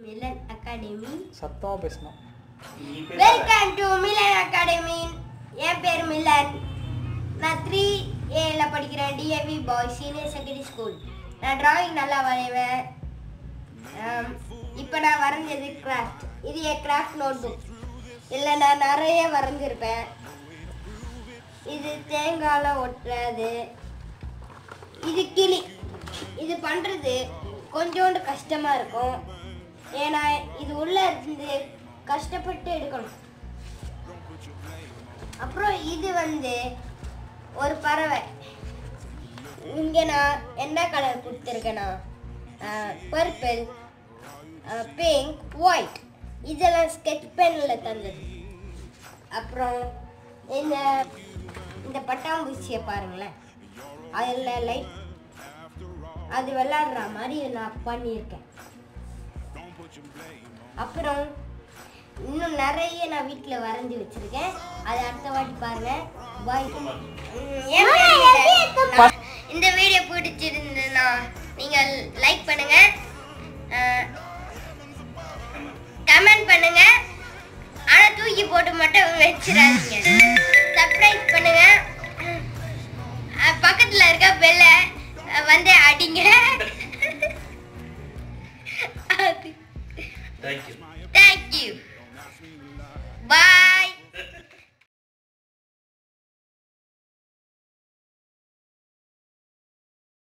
Milan academy சத்தமாக பேசணும் welcome to Milan academy என் பேர் மிலன் நான் த்ரீ ஏல படிக்கிறேன் DAV boys senior secondary school நான் டிராயிங் நல்லா வரைவேன் இப்போ நான் வரைஞ்சது கிராஃப்ட் இது என் கிராஃப்ட் நோட் புக் இதில் நான் நிறைய வரைஞ்சிருப்பேன் இது தேங்காய்ல ஒட்டுறது இது கிளி இது பண்ணுறது கொஞ்சோண்டு கஷ்டமாக இருக்கும் ஏன்னா இது உள்ள இருந்து கஷ்டப்பட்டு எடுக்கணும் அப்புறம் இது வந்து ஒரு பறவை இங்கே நான் என்ன கலர் கொடுத்துருக்கேன்னா பர்பிள் பிங்க் ஒயிட் இதெல்லாம் ஸ்கெட்ச் பெனில் தந்தது அப்புறம் இந்த இந்த பட்டாம்பூச்சியை பாருங்களேன் அதில் லைட் அது விளாடுற மாதிரி நான் பண்ணியிருக்கேன் அப்புறம் இன்னும் நிறைய நான் வீட்டில் வரைஞ்சி வச்சிருக்கேன் அதை அடுத்த வாட்டி பாருங்க பாய் இந்த வீடியோ பிடிச்சிருந்ததுன்னா நீங்கள் லைக் பண்ணுங்க கமெண்ட் பண்ணுங்க ஆனா தூக்கி போட்டு மட்டும் வச்சிடாதீங்க சப்ஸ்கிரைப் பண்ணுங்க அஹ் பக்கத்துல இருக்க பெல்ல வந்து அடிங்க தேங்க்யூ தேங்க்யூ பாய்